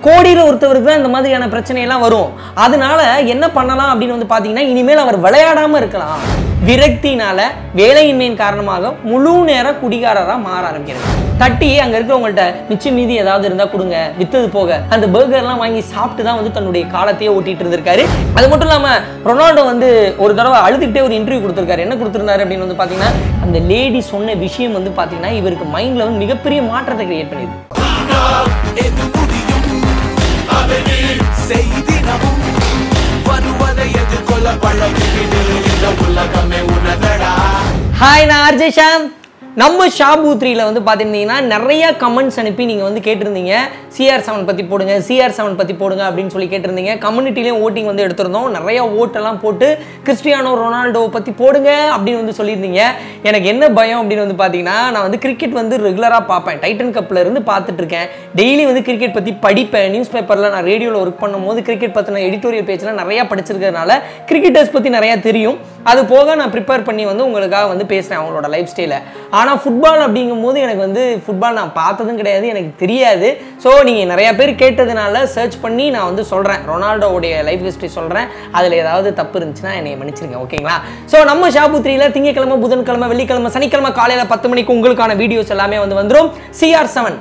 கோடியில் ஒருத்தவருக்கு தான் இந்த மாதிரியான பிரச்சனையெல்லாம் வரும் அதனால என்ன பண்ணலாம் அப்படின்னு வந்து பார்த்தீங்கன்னா இனிமேல் அவர் விளையாடாம இருக்கலாம் விரக்தினால வேலையின்மையின் காரணமாக முழு நேர குடிகாரராக மாற ஆரம்பிக்கிறது தட்டி அங்க இருக்கிறவங்கள்ட்ட மிச்சம் மீதி ஏதாவது இருந்தா கொடுங்க வித்தது போக அந்த பர்கர்லாம் வாங்கி சாப்பிட்டு தான் வந்து தன்னுடைய காலத்தையே ஓட்டிட்டு இருந்திருக்காரு அது மட்டும் இல்லாம ரொனால்டோ வந்து ஒரு தடவை அழுதுகிட்டே ஒரு இன்டர்வியூ கொடுத்திருக்காரு என்ன கொடுத்திருந்தாரு அப்படின்னு வந்து பாத்தீங்கன்னா அந்த லேடி சொன்ன விஷயம் வந்து பாத்தீங்கன்னா இவருக்கு மைண்ட்ல வந்து மிகப்பெரிய மாற்றத்தை கிரியேட் பண்ணிருக்கு எது முடியும் அதை நீ செய்திடமும் வருவதை எதிர்கொள்ள பழகிடு இந்த உலகமே உனதடா ஹாய் நான் ஆர்ஜே ஷாம் நம்ம ஷாபு த்ரீல வந்து பார்த்துருந்தீங்கன்னா நிறைய கமெண்ட்ஸ் அனுப்பி நீங்கள் வந்து கேட்டிருந்தீங்க சிஆர் செவன் பற்றி போடுங்க சிஆர் செவன் பற்றி போடுங்க அப்படின்னு சொல்லி கேட்டிருந்தீங்க கம்யூனிட்டிலையும் ஓட்டிங் வந்து எடுத்திருந்தோம் நிறைய ஓட்டெல்லாம் போட்டு கிறிஸ்டியானோ ரொனால்டோ பற்றி போடுங்க அப்படின்னு வந்து சொல்லியிருந்தீங்க எனக்கு என்ன பயம் அப்படின்னு வந்து பார்த்தீங்கன்னா நான் வந்து கிரிக்கெட் வந்து ரெகுலராக பார்ப்பேன் டைட்டன் கப்பில் இருந்து பார்த்துட்டு இருக்கேன் டெய்லி வந்து கிரிக்கெட் பற்றி படிப்பேன் நியூஸ் பேப்பரில் நான் ரேடியோவில் ஒர்க் பண்ணும்போது கிரிக்கெட் பற்றின எடிட்டோரியல் பேஜ்லாம் நிறையா படிச்சிருக்கிறதுனால கிரிக்கெட்டர்ஸ் பற்றி நிறையா தெரியும் அது போக நான் ப்ரிப்பேர் பண்ணி வந்து உங்களுக்காக வந்து பேசுகிறேன் அவங்களோட லைஃப் ஸ்டைலை ஆனால் ஃபுட்பால் அப்படிங்கும்போது எனக்கு வந்து ஃபுட்பால் நான் பார்த்ததும் கிடையாது எனக்கு தெரியாது ஸோ நீங்கள் நிறையா பேர் கேட்டதுனால சர்ச் பண்ணி நான் வந்து சொல்கிறேன் ரொனால்டோவுடைய லைஃப் ஹிஸ்ட்ரி சொல்கிறேன் அதில் ஏதாவது தப்பு இருந்துச்சுன்னா என்னை மன்னிச்சிருங்க ஓகேங்களா ஸோ நம்ம ஷாபு த்ரீல திங்கக்கிழமை புதன்கிழமை வெள்ளிக்கிழமை சனிக்கிழமை காலையில் பத்து மணிக்கு உங்களுக்கான வீடியோஸ் எல்லாமே வந்து வந்துடும் சிஆர் செவன்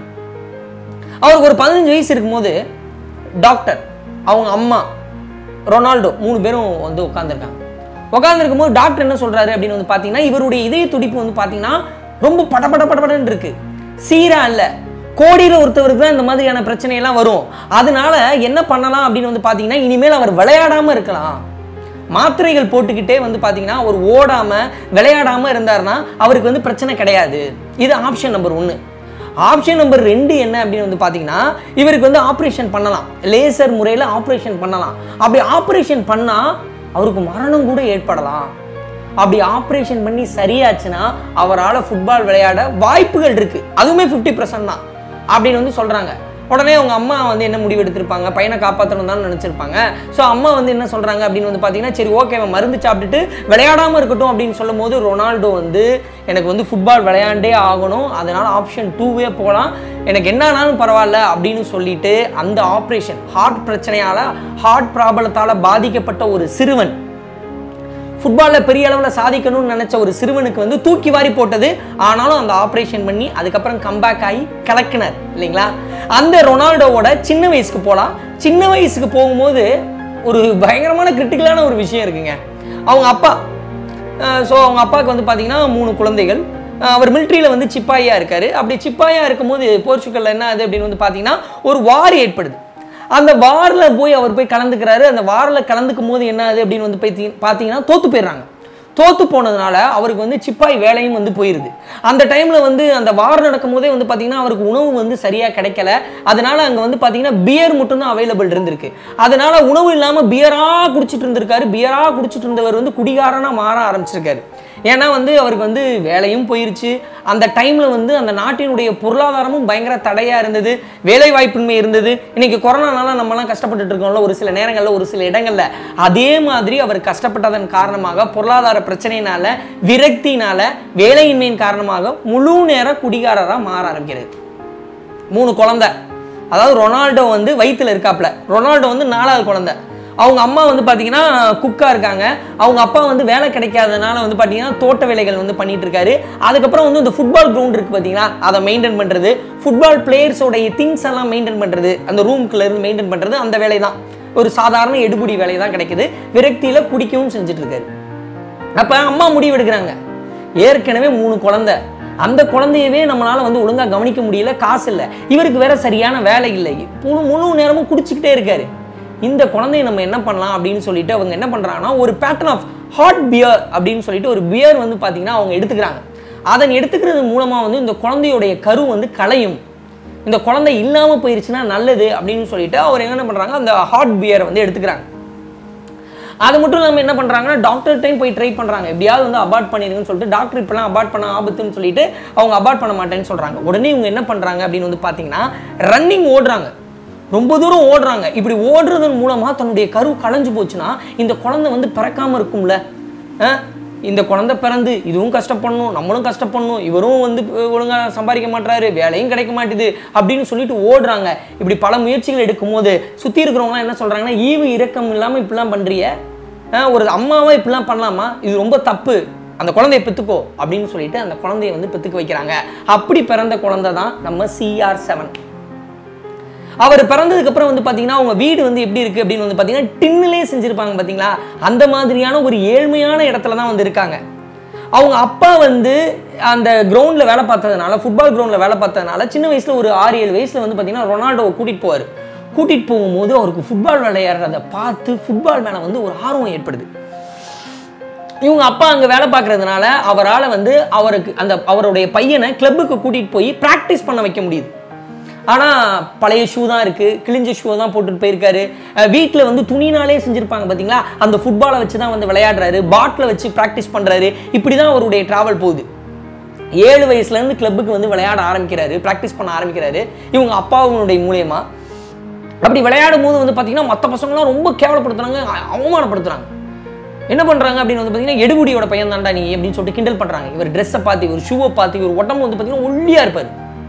அவருக்கு ஒரு பதினஞ்சு வயசு இருக்கும்போது டாக்டர் அவங்க அம்மா ரொனால்டோ மூணு பேரும் வந்து உட்காந்துருக்காங்க உட்காந்துருக்கும் போது டாக்டர் என்ன சொல்றாரு அப்படின்னு வந்து பார்த்தீங்கன்னா இவருடைய இதய துடிப்பு வந்து பார்த்தீங்கன்னா ரொம்ப படபட படபடன்னு இருக்கு சீரா இல்ல கோடியில் ஒருத்தவருக்கு தான் இந்த மாதிரியான பிரச்சனையெல்லாம் வரும் அதனால என்ன பண்ணலாம் அப்படின்னு வந்து பார்த்தீங்கன்னா இனிமேல் அவர் விளையாடாம இருக்கலாம் மாத்திரைகள் போட்டுக்கிட்டே வந்து பார்த்தீங்கன்னா அவர் ஓடாம விளையாடாம இருந்தாருன்னா அவருக்கு வந்து பிரச்சனை கிடையாது இது ஆப்ஷன் நம்பர் ஒன்று ஆப்ஷன் நம்பர் ரெண்டு என்ன அப்படின்னு வந்து பார்த்தீங்கன்னா இவருக்கு வந்து ஆப்ரேஷன் பண்ணலாம் லேசர் முறையில் ஆப்ரேஷன் பண்ணலாம் அப்படி ஆப்ரேஷன் பண்ணால் அவருக்கு மரணம் கூட ஏற்படலாம் அப்படி ஆப்ரேஷன் பண்ணி சரியாச்சுன்னா அவரால் ஃபுட்பால் விளையாட வாய்ப்புகள் இருக்கு அதுவுமே ஃபிஃப்டி பர்சன்ட் தான் அப்படின்னு வந்து சொல்றாங்க உடனே அவங்க அம்மா வந்து என்ன முடிவு எடுத்திருப்பாங்க பையனை காப்பாற்றணும் தான் நினச்சிருப்பாங்க ஸோ அம்மா வந்து என்ன சொல்கிறாங்க அப்படின்னு வந்து பார்த்தீங்கன்னா சரி ஓகே அவன் மருந்து சாப்பிட்டுட்டு விளையாடாமல் இருக்கட்டும் அப்படின்னு சொல்லும் போது ரொனால்டோ வந்து எனக்கு வந்து ஃபுட்பால் விளையாண்டே ஆகணும் அதனால் ஆப்ஷன் டூவே போகலாம் எனக்கு என்னன்னாலும் பரவாயில்ல அப்படின்னு சொல்லிட்டு அந்த ஆப்ரேஷன் ஹார்ட் பிரச்சனையால் ஹார்ட் ப்ராப்ளத்தால் பாதிக்கப்பட்ட ஒரு சிறுவன் ஃபுட்பாலில் பெரிய அளவில் சாதிக்கணும்னு நினச்ச ஒரு சிறுவனுக்கு வந்து தூக்கி வாரி போட்டது ஆனாலும் அந்த ஆப்ரேஷன் பண்ணி அதுக்கப்புறம் கம்பேக் ஆகி கலக்கினார் இல்லைங்களா அந்த ரொனால்டோவோட சின்ன வயசுக்கு போகலாம் சின்ன வயசுக்கு போகும்போது ஒரு பயங்கரமான கிரிட்டிக்கலான ஒரு விஷயம் இருக்குங்க அவங்க அப்பா ஸோ அவங்க அப்பாவுக்கு வந்து பார்த்தீங்கன்னா மூணு குழந்தைகள் அஹ் அவர் மிலிட்ரியில் வந்து சிப்பாயாக இருக்காரு அப்படி சிப்பாயாக இருக்கும்போது போர்ச்சுகல்ல என்ன ஆகுது அப்படின்னு வந்து பார்த்தீங்கன்னா ஒரு வார் ஏற்படுது அந்த வாரில் போய் அவர் போய் கலந்துக்கிறாரு அந்த வாரில் கலந்துக்கும் போது என்ன ஆகுது அப்படின்னு வந்து போய் பார்த்தீங்கன்னா தோத்து போயிடுறாங்க தோத்து போனதுனால அவருக்கு வந்து சிப்பாய் வேலையும் வந்து போயிருது அந்த டைமில் வந்து அந்த வார் நடக்கும் போதே வந்து பார்த்தீங்கன்னா அவருக்கு உணவு வந்து சரியாக கிடைக்கல அதனால அங்கே வந்து பார்த்தீங்கன்னா பியர் மட்டும்தான் அவைலபிள் இருந்திருக்கு அதனால உணவு இல்லாமல் பியராக குடிச்சிட்டு இருந்திருக்காரு பியராக குடிச்சிட்டு இருந்தவர் வந்து குடிகாரனாக மாற ஆரம்பிச்சிருக்காரு ஏன்னா வந்து அவருக்கு வந்து வேலையும் போயிருச்சு அந்த டைமில் வந்து அந்த நாட்டினுடைய பொருளாதாரமும் பயங்கர தடையாக இருந்தது வேலை வாய்ப்பின்மை இருந்தது இன்னைக்கு கொரோனானால நம்மலாம் கஷ்டப்பட்டுட்டு இருக்கோம்ல ஒரு சில நேரங்களில் ஒரு சில இடங்களில் அதே மாதிரி அவர் கஷ்டப்பட்டதன் காரணமாக பொருளாதார பிரச்சனையினால விரக்தினால வேலையின்மையின் காரணமாக முழு நேர குடிகாரராக மாற ஆரம்பிக்கிறது மூணு குழந்தை அதாவது ரொனால்டோ வந்து வயித்துல இருக்காப்ல ரொனால்டோ வந்து நாலாவது குழந்தை அவங்க அம்மா வந்து பார்த்தீங்கன்னா குக்காக இருக்காங்க அவங்க அப்பா வந்து வேலை கிடைக்காதனால வந்து பார்த்தீங்கன்னா தோட்ட வேலைகள் வந்து பண்ணிட்டு இருக்காரு அதுக்கப்புறம் வந்து இந்த ஃபுட்பால் கிரவுண்ட் இருக்கு பார்த்தீங்களா அதை மெயின்டைன் பண்ணுறது ஃபுட்பால் பிளேயர்ஸோடைய திங்ஸ் எல்லாம் மெயின்டைன் பண்ணுறது அந்த ரூம்குள்ள இருந்து மெயின்டைன் பண்ணுறது அந்த வேலை தான் ஒரு சாதாரண எடுபடி வேலை தான் கிடைக்குது விரக்தியில் குடிக்கவும் செஞ்சுட்டு இருக்காரு அப்போ அம்மா முடிவு எடுக்கிறாங்க ஏற்கனவே மூணு குழந்தை அந்த குழந்தையவே நம்மளால வந்து ஒழுங்கா கவனிக்க முடியல காசு இல்லை இவருக்கு வேற சரியான வேலை இல்லை முழு முழு நேரமும் குடிச்சிக்கிட்டே இருக்காரு இந்த குழந்தைய நம்ம என்ன பண்ணலாம் அப்படின்னு சொல்லிட்டு அவங்க என்ன பண்றாங்கன்னா ஒரு பேட்டர்ன் ஆஃப் ஹாட் பியர் அப்படின்னு சொல்லிட்டு ஒரு பியர் வந்து பார்த்தீங்கன்னா அவங்க எடுத்துக்கிறாங்க அதன் எடுத்துக்கிறது மூலமா வந்து இந்த குழந்தையுடைய கரு வந்து கலையும் இந்த குழந்தை இல்லாமல் போயிருச்சுன்னா நல்லது அப்படின்னு சொல்லிட்டு அவர் என்ன பண்றாங்க அந்த ஹாட் பியரை வந்து எடுத்துக்கிறாங்க அது மட்டும் இல்லாமல் என்ன பண்ணுறாங்கன்னா டாக்டர் டைம் போய் ட்ரை பண்ணுறாங்க எப்படியாவது வந்து அபார்ட் பண்ணிடுங்கன்னு சொல்லிட்டு டாக்டர் இப்போலாம் அபார்ட் பண்ண ஆபத்துன்னு சொல்லிட்டு அவங்க அபார்ட் பண்ண மாட்டேன்னு சொல்கிறாங்க உடனே இவங்க என்ன பண்ணுறாங்க அப்படின்னு வந்து பார்த்தீங்கன்னா ரன்னிங் ஓடுறாங்க ரொம்ப தூரம் ஓடுறாங்க இப்படி ஓடுறதன் மூலமாக தன்னுடைய கரு களைஞ்சு போச்சுன்னா இந்த குழந்தை வந்து பிறக்காம இருக்கும்ல ஆ? இந்த குழந்தை பிறந்து இதுவும் கஷ்டப்படணும் நம்மளும் கஷ்டப்படணும் இவரும் வந்து ஒழுங்காக சம்பாதிக்க மாட்றாரு வேலையும் கிடைக்க மாட்டுது அப்படின்னு சொல்லிட்டு ஓடுறாங்க இப்படி பல முயற்சிகள் எடுக்கும்போது சுற்றி இருக்கிறவங்களாம் என்ன சொல்கிறாங்கன்னா ஈவு இரக்கம் இல்லாமல் இப்படிலாம் பண்ணுறிய ஒரு அம்மாவா இப்படிலாம் பண்ணலாமா இது ரொம்ப தப்பு அந்த குழந்தைய பெற்றுக்கோ அப்படின்னு சொல்லிட்டு அந்த குழந்தைய வந்து பெற்றுக்க வைக்கிறாங்க அப்படி பிறந்த குழந்தை தான் நம்ம சிஆர் செவன் அவர் பிறந்ததுக்கு அப்புறம் வந்து பார்த்தீங்கன்னா அவங்க வீடு வந்து எப்படி இருக்கு அப்படின்னு வந்து பார்த்தீங்கன்னா டின்னுலே செஞ்சிருப்பாங்க பார்த்தீங்களா அந்த மாதிரியான ஒரு ஏழ்மையான இடத்துல தான் வந்து இருக்காங்க அவங்க அப்பா வந்து அந்த கிரவுண்டில் வேலை பார்த்ததுனால ஃபுட்பால் கிரவுண்டில் வேலை பார்த்ததுனால சின்ன வயசில் ஒரு ஆறு ஏழு வயசில் வந்து பார்த்தீங்கன்னா ரொனால்டோவை கூட்டிகிட்டு போவார் கூட்டிகிட்டு போகும்போது அவருக்கு ஃபுட்பால் விளையாடுறத பார்த்து ஃபுட்பால் மேலே வந்து ஒரு ஆர்வம் ஏற்படுது இவங்க அப்பா அங்கே வேலை பார்க்கறதுனால அவரால் வந்து அவருக்கு அந்த அவருடைய பையனை கிளப்புக்கு கூட்டிகிட்டு போய் ப்ராக்டிஸ் பண்ண வைக்க முடியுது ஆனால் பழைய ஷூ தான் இருக்குது கிழிஞ்ச ஷூ தான் போட்டுட்டு போயிருக்காரு வீட்டில் வந்து துணினாலே செஞ்சுருப்பாங்க பார்த்தீங்களா அந்த ஃபுட்பாலை வச்சு தான் வந்து விளையாடுறாரு பாட்டில் வச்சு ப்ராக்டிஸ் பண்ணுறாரு இப்படி தான் அவருடைய ட்ராவல் போகுது ஏழு வயசுலேருந்து கிளப்புக்கு வந்து விளையாட ஆரம்பிக்கிறாரு ப்ராக்டிஸ் பண்ண ஆரம்பிக்கிறாரு இவங்க அப்பாவுடைய மூலியமா அப்படி விளையாடும் போது வந்து பார்த்தீங்கன்னா மற்ற பசங்களாம் ரொம்ப கேவலப்படுத்துறாங்க அ- அவமானப்படுத்துறாங்க என்ன பண்றாங்க அப்படின்னு வந்து பார்த்தீங்கன்னா எடுபுடியோட பையன் தான்டா நீ அப்படின்னு சொல்லிட்டு கிண்டல் பண்றாங்க இவர் ட்ரெஸ்ஸை பார்த்து இவர் ஷூவை பார்த்து இவர் உடம்பு வந்து பார்த்தீங்கன்னா ஒல்லியா இருப்பாரு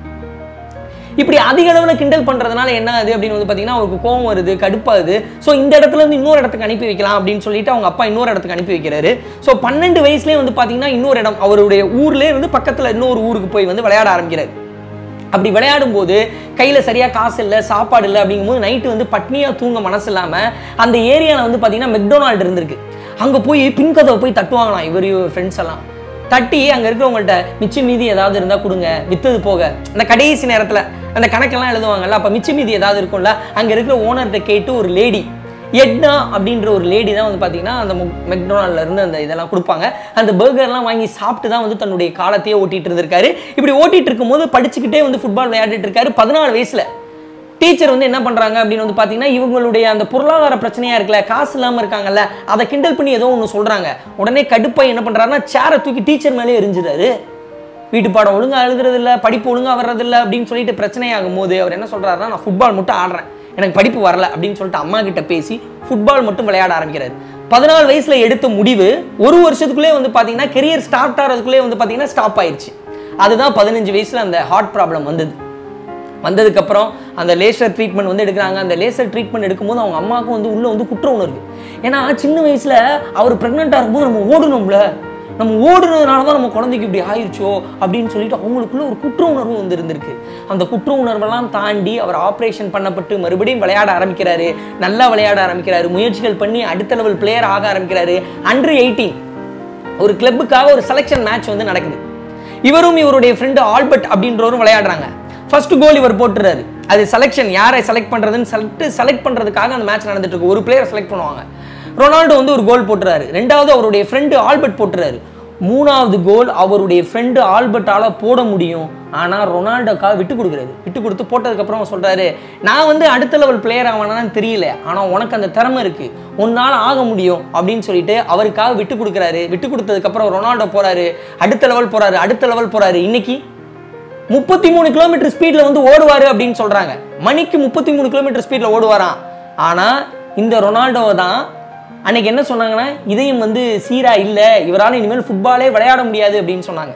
இப்படி அதிக அளவில் கிண்டல் பண்றதுனால என்ன ஆகுது அப்படின்னு வந்து பார்த்தீங்கன்னா அவருக்கு கோவம் வருது கடுப்பாகுது ஸோ இந்த இடத்துல இருந்து இன்னொரு இடத்துக்கு அனுப்பி வைக்கலாம் அப்படின்னு சொல்லிட்டு அவங்க அப்பா இன்னொரு இடத்துக்கு அனுப்பி வைக்கிறாரு ஸோ பன்னெண்டு வயசுலேயே வந்து பார்த்தீங்கன்னா இன்னொரு இடம் அவருடைய ஊர்லேயே இருந்து பக்கத்தில் இன்னொரு ஊருக்கு போய் வந்து விளையாட ஆரம்பிக்கிறாரு அப்படி விளையாடும் போது கையில் சரியாக காசு இல்லை சாப்பாடு இல்லை அப்படிங்கும்போது நைட்டு வந்து பட்னியாக தூங்க மனசு இல்லாமல் அந்த ஏரியாவில் வந்து பார்த்தீங்கன்னா மெக்டொனால்டு இருந்திருக்கு அங்கே போய் பின்கதவை போய் தட்டுவாங்களாம் இவர் ஃப்ரெண்ட்ஸ் எல்லாம் தட்டி அங்கே இருக்கிறவங்கள்ட்ட மிச்சம் மீதி ஏதாவது இருந்தால் கொடுங்க வித்தது போக அந்த கடைசி நேரத்தில் அந்த கணக்கெல்லாம் எழுதுவாங்கல்ல அப்போ மிச்சம் மீதி ஏதாவது இருக்கும்ல அங்கே இருக்கிற ஓனர்கிட்ட கேட்டு ஒரு லேடி எட்னா அப்படின்ற ஒரு லேடி தான் வந்து பார்த்தீங்கன்னா அந்த மெக்டொனால்ட்ல இருந்து அந்த இதெல்லாம் கொடுப்பாங்க அந்த பர்கர்லாம் வாங்கி சாப்பிட்டு தான் வந்து தன்னுடைய காலத்தையே ஓட்டிட்டு இருந்திருக்காரு இப்படி ஓட்டிட்டு இருக்கும்போது படிச்சுக்கிட்டே வந்து ஃபுட்பால் விளையாடிட்டு இருக்காரு பதினாலு வயசுல டீச்சர் வந்து என்ன பண்றாங்க அப்படின்னு வந்து பார்த்தீங்கன்னா இவங்களுடைய அந்த பொருளாதார பிரச்சனையா இருக்குல்ல காசு இல்லாமல் இருக்காங்கல்ல அதை கிண்டல் பண்ணி ஏதோ ஒன்று சொல்றாங்க உடனே கடுப்பாய் என்ன பண்றாருன்னா சேரை தூக்கி டீச்சர் மேலே எரிஞ்சிடாரு வீட்டு பாடம் ஒழுங்கா எழுதுறது இல்ல படிப்பு ஒழுங்கா வர்றது இல்ல அப்படின்னு சொல்லிட்டு பிரச்சனையாகும் போது அவர் என்ன சொல்றாருன்னா நான் ஃபுட்பால் மட்டும் ஆடுறேன் எனக்கு படிப்பு வரல அப்படின்னு சொல்லிட்டு அம்மா கிட்ட பேசி ஃபுட்பால் மட்டும் விளையாட ஆரம்பிக்கிறாரு பதினாலு வயசுல எடுத்த முடிவு ஒரு வருஷத்துக்குள்ளே வந்து பாத்தீங்கன்னா கெரியர் ஸ்டார்ட் ஆகிறதுக்குள்ளே வந்து பாத்தீங்கன்னா ஸ்டாப் ஆயிடுச்சு அதுதான் பதினஞ்சு வயசுல அந்த ஹார்ட் ப்ராப்ளம் வந்தது வந்ததுக்கப்புறம் அந்த லேசர் ட்ரீட்மெண்ட் வந்து எடுக்கிறாங்க அந்த லேசர் ட்ரீட்மெண்ட் எடுக்கும்போது அவங்க அம்மாவுக்கும் வந்து உள்ள வந்து குற்ற உணர்வு ஏன்னா சின்ன வயசுல அவர் ப்ரெக்னெண்ட்டாக இருக்கும்போது நம்ம ஓடணும்ல நம்ம ஓடுனதுனால தான் நம்ம குழந்தைக்கு இப்படி ஆயிடுச்சோ அப்படின்னு சொல்லிட்டு அவங்களுக்குள்ள ஒரு குற்ற உணர்வு வந்து இருந்திருக்கு அந்த குற்ற உணர்வெல்லாம் தாண்டி அவர் ஆப்ரேஷன் பண்ணப்பட்டு மறுபடியும் விளையாட ஆரம்பிக்கிறாரு நல்லா விளையாட ஆரம்பிக்கிறாரு முயற்சிகள் பண்ணி அடுத்த லெவல் பிளேயர் ஆக ஆரம்பிக்கிறாரு அண்டர் எயிட்டீன் ஒரு கிளப்புக்காக ஒரு செலெக்ஷன் மேட்ச் வந்து நடக்குது இவரும் இவருடைய ஃப்ரெண்டு ஆல்பர்ட் அப்படின்றவரும் விளையாடுறாங்க ஃபர்ஸ்ட் கோல் இவர் போட்டுறாரு அது செலெக்ஷன் யாரை செலக்ட் பண்றதுன்னு சொல்லிட்டு செலக்ட் பண்றதுக்காக அந்த மேட்ச் நடந்துட்டு இருக்கு ஒரு பிளேயர் செலக்ட் பண்ணுவாங்க ரொனால்டோ வந்து ஒரு கோல் போட்டுறாரு ரெண்டாவது அவருடைய ஃப்ரெண்டு ஆல்பர்ட் போட்டுறாரு மூணாவது கோல் அவருடைய ஃப்ரெண்டு ஆல்பர்ட்டால போட முடியும் ஆனா ரொனால்டோக்காக விட்டு கொடுக்குறாரு விட்டு கொடுத்து போட்டதுக்கப்புறம் அவர் சொல்றாரு நான் வந்து அடுத்த லெவல் பிளேயர் ஆவானான்னு தெரியல ஆனா உனக்கு அந்த திறமை இருக்கு உன்னால ஆக முடியும் அப்படின்னு சொல்லிட்டு அவருக்காக விட்டு கொடுக்குறாரு விட்டு கொடுத்ததுக்கப்புறம் ரொனால்டோ போறாரு அடுத்த லெவல் போறாரு அடுத்த லெவல் போறாரு இன்னைக்கு முப்பத்தி மூணு கிலோமீட்டர் ஸ்பீட்ல வந்து ஓடுவாரு அப்படின்னு சொல்றாங்க மணிக்கு முப்பத்தி மூணு கிலோமீட்டர் ஸ்பீட்ல ஓடுவாராம் ஆனா இந்த ரொனால்டோ தான் அன்னைக்கு என்ன சொன்னாங்கன்னா இதயம் வந்து சீரா இல்ல இவரால இனிமேல் ஃபுட்பாலே விளையாட முடியாது அப்படின்னு சொன்னாங்க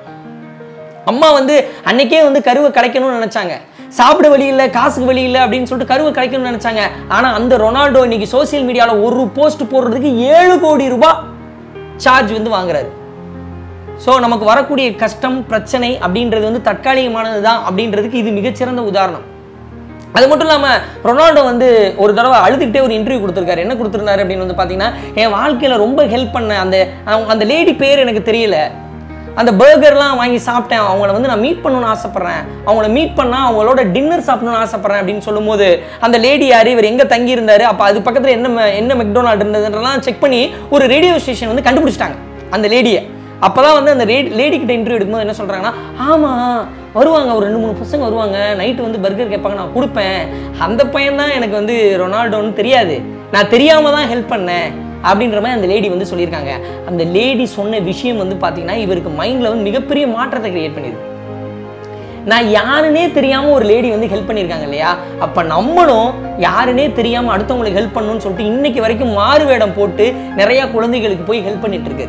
அம்மா வந்து அன்னைக்கே வந்து கருவை கலைக்கணும்னு நினைச்சாங்க சாப்பிட வழி இல்லை காசுக்கு வழி இல்லை அப்படின்னு சொல்லிட்டு கருவை கலைக்கணும்னு நினைச்சாங்க ஆனா அந்த ரொனால்டோ இன்னைக்கு சோசியல் மீடியால ஒரு போஸ்ட் போடுறதுக்கு ஏழு கோடி ரூபாய் சார்ஜ் வந்து வாங்குறாரு ஸோ நமக்கு வரக்கூடிய கஷ்டம் பிரச்சனை அப்படின்றது வந்து தற்காலிகமானது தான் அப்படின்றதுக்கு இது மிகச்சிறந்த உதாரணம் அது மட்டும் இல்லாமல் ரொனால்டோ வந்து ஒரு தடவை அழுதுகிட்டே ஒரு இன்டர்வியூ கொடுத்துருக்காரு என்ன கொடுத்துருந்தாரு அப்படின்னு வந்து பார்த்தீங்கன்னா என் வாழ்க்கையில் ரொம்ப ஹெல்ப் பண்ண அந்த அவங்க- அந்த லேடி பேர் எனக்கு தெரியல அந்த பர்கர்லாம் வாங்கி சாப்பிட்டேன் அவங்கள வந்து நான் மீட் பண்ணணும்னு ஆசைப்பட்றேன் அவங்கள மீட் பண்ணால் அவங்களோட டின்னர் சாப்பிடணும்னு ஆசைப்பட்றேன் அப்படின்னு சொல்லும்போது அந்த லேடி யார் இவர் எங்கே தங்கி இருந்தாரு அப்போ அது பக்கத்தில் என்ன ம- என்ன மெக்டொனால்டு இருந்ததுன்றலாம் செக் பண்ணி ஒரு ரேடியோ ஸ்டேஷன் வந்து கண்டுபிடிச்சிட்டாங்க அந்த லேடியை அப்பதான் வந்து அந்த லேடி லேடி கிட்ட இன்டர்வியூ எடுக்கும்போது என்ன சொல்றாங்கன்னா ஆமா வருவாங்க ஒரு ரெண்டு மூணு பசங்க வருவாங்க நைட்டு வந்து பர்கர் கேட்பாங்க நான் கொடுப்பேன் அந்த பையன் தான் எனக்கு வந்து ரொனால்டோன்னு தெரியாது நான் தெரியாம தான் ஹெல்ப் பண்ணேன் அப்படின்ற மாதிரி அந்த லேடி வந்து சொல்லியிருக்காங்க அந்த லேடி சொன்ன விஷயம் வந்து பார்த்தீங்கன்னா இவருக்கு மைண்டில் வந்து மிகப்பெரிய மாற்றத்தை கிரியேட் பண்ணியிருக்கு நான் யாருனே தெரியாம ஒரு லேடி வந்து ஹெல்ப் பண்ணியிருக்காங்க இல்லையா அப்ப நம்மளும் யாருனே தெரியாம அடுத்தவங்களுக்கு ஹெல்ப் பண்ணணும்னு சொல்லிட்டு இன்னைக்கு வரைக்கும் மாறு வேடம் போட்டு நிறைய குழந்தைகளுக்கு போய் ஹெல்ப் பண்ணிட்டு இருக்காரு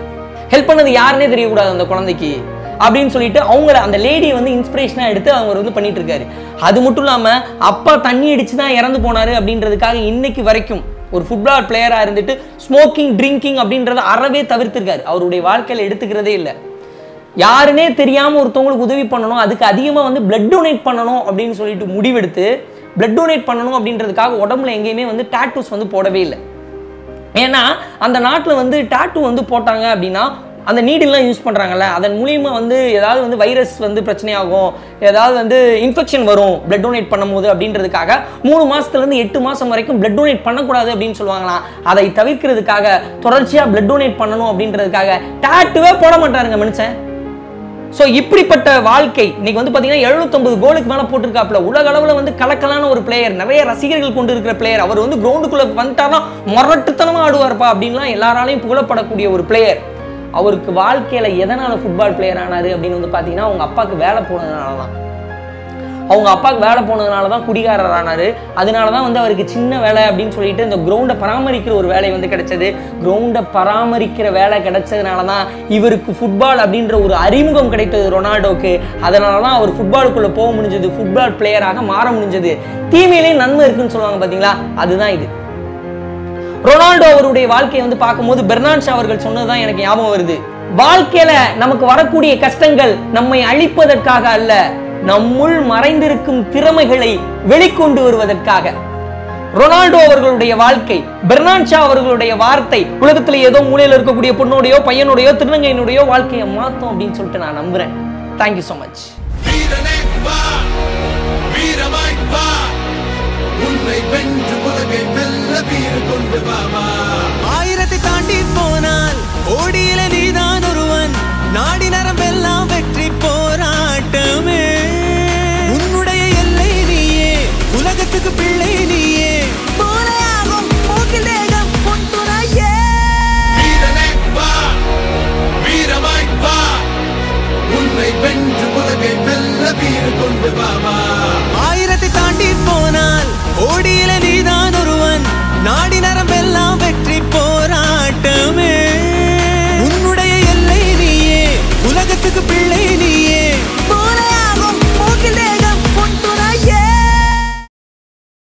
ஹெல்ப் பண்ணது யாருன்னே தெரியக்கூடாது அந்த குழந்தைக்கு அப்படின்னு சொல்லிட்டு அவங்கள அந்த லேடியை வந்து இன்ஸ்பிரேஷனாக எடுத்து அவங்க வந்து பண்ணிட்டு இருக்காரு அது மட்டும் இல்லாமல் அப்பா தண்ணி அடிச்சு தான் இறந்து போனாரு அப்படின்றதுக்காக இன்னைக்கு வரைக்கும் ஒரு ஃபுட்பால் பிளேயராக இருந்துட்டு ஸ்மோக்கிங் ட்ரிங்கிங் அப்படின்றத அறவே தவிர்த்திருக்காரு அவருடைய வாழ்க்கையில் எடுத்துக்கிறதே இல்லை யாருனே தெரியாம ஒருத்தவங்களுக்கு உதவி பண்ணணும் அதுக்கு அதிகமாக வந்து பிளட் டொனேட் பண்ணணும் அப்படின்னு சொல்லிட்டு முடிவெடுத்து பிளட் டொனேட் பண்ணணும் அப்படின்றதுக்காக உடம்புல எங்கேயுமே வந்து டாட்டூஸ் வந்து போடவே இல்லை ஏன்னா அந்த நாட்டில் வந்து டாட்டூ வந்து போட்டாங்க அப்படின்னா அந்த நீடில்லாம் யூஸ் பண்ணுறாங்கல்ல அதன் மூலியமா வந்து ஏதாவது வந்து வைரஸ் வந்து பிரச்சனையாகும் ஏதாவது வந்து இன்ஃபெக்ஷன் வரும் பிளட் டொனேட் பண்ணும்போது அப்படின்றதுக்காக மூணு மாசத்துலேருந்து எட்டு மாதம் வரைக்கும் பிளட் டொனேட் பண்ணக்கூடாது அப்படின்னு சொல்லுவாங்களாம் அதை தவிர்க்கிறதுக்காக தொடர்ச்சியாக பிளட் டொனேட் பண்ணணும் அப்படின்றதுக்காக டாட்டுவே போட மாட்டாருங்க மனுஷன் ஸோ இப்படிப்பட்ட வாழ்க்கை இன்னைக்கு வந்து பார்த்தீங்கன்னா எழுநூத்தொம்பது கோலுக்கு மேலே போட்டிருக்காப்புல உலக அளவில் வந்து கலக்கலான ஒரு பிளேயர் நிறைய ரசிகர்கள் கொண்டு இருக்கிற பிளேயர் அவர் வந்து கிரவுண்டுக்குள்ளே வந்துட்டார்னா முரட்டுத்தனமாக ஆடுவார்ப்பா அப்படின்லாம் எல்லாராலையும் புகழப்படக்கூடிய ஒரு பிளேயர் அவருக்கு வாழ்க்கையில் எதனால் ஃபுட்பால் பிளேயர் ஆனார் அப்படின்னு வந்து பார்த்தீங்கன்னா அவங்க அப்பாவுக்கு வேலை போனதுனால தான் அவங்க அப்பாவுக்கு வேலை போனதுனால தான் குடிகாரர் ஆனார் அதனால தான் வந்து அவருக்கு சின்ன வேலை அப்படின்னு சொல்லிட்டு இந்த கிரவுண்டை பராமரிக்கிற ஒரு வேலை வந்து கிடைச்சது கிரவுண்டை பராமரிக்கிற வேலை கிடைச்சதுனால தான் இவருக்கு ஃபுட்பால் அப்படின்ற ஒரு அறிமுகம் கிடைத்தது ரொனால்டோக்கு அதனால தான் அவர் ஃபுட்பாலுக்குள்ளே போக முடிஞ்சது ஃபுட்பால் பிளேயராக மாற முடிஞ்சது தீமையிலையும் நன்மை இருக்குன்னு சொல்லுவாங்க பார்த்தீங்களா அதுதான் இது ரொனால்டோ அவருடைய வாழ்க்கையை வந்து பார்க்கும்போது பெர்னான் ஷா அவர்கள் சொன்னதுதான் எனக்கு ஞாபகம் வருது வாழ்க்கையில நமக்கு வரக்கூடிய கஷ்டங்கள் நம்மை அழிப்பதற்காக அல்ல நம்முள் மறைந்திருக்கும் திறமைகளை வெளிக்கொண்டு வருவதற்காக ரொனால்டோ அவர்களுடைய வாழ்க்கை பெர்னான் ஷா அவர்களுடைய வார்த்தை உலகத்துல ஏதோ மூலையில இருக்கக்கூடிய பொண்ணுடையோ பையனுடையோ திருநங்கையினுடையோ வாழ்க்கையை மாத்தோம் அப்படின்னு சொல்லிட்டு நான் நம்புறேன் தேங்க்யூ ஸோ மச் வீரனே வா வீரமாய் வா உன்னை வென்று உலகை வெல்ல வீறு கொண்டு வாமா ஆயிரத்தை தாண்டி போனால் ஓடி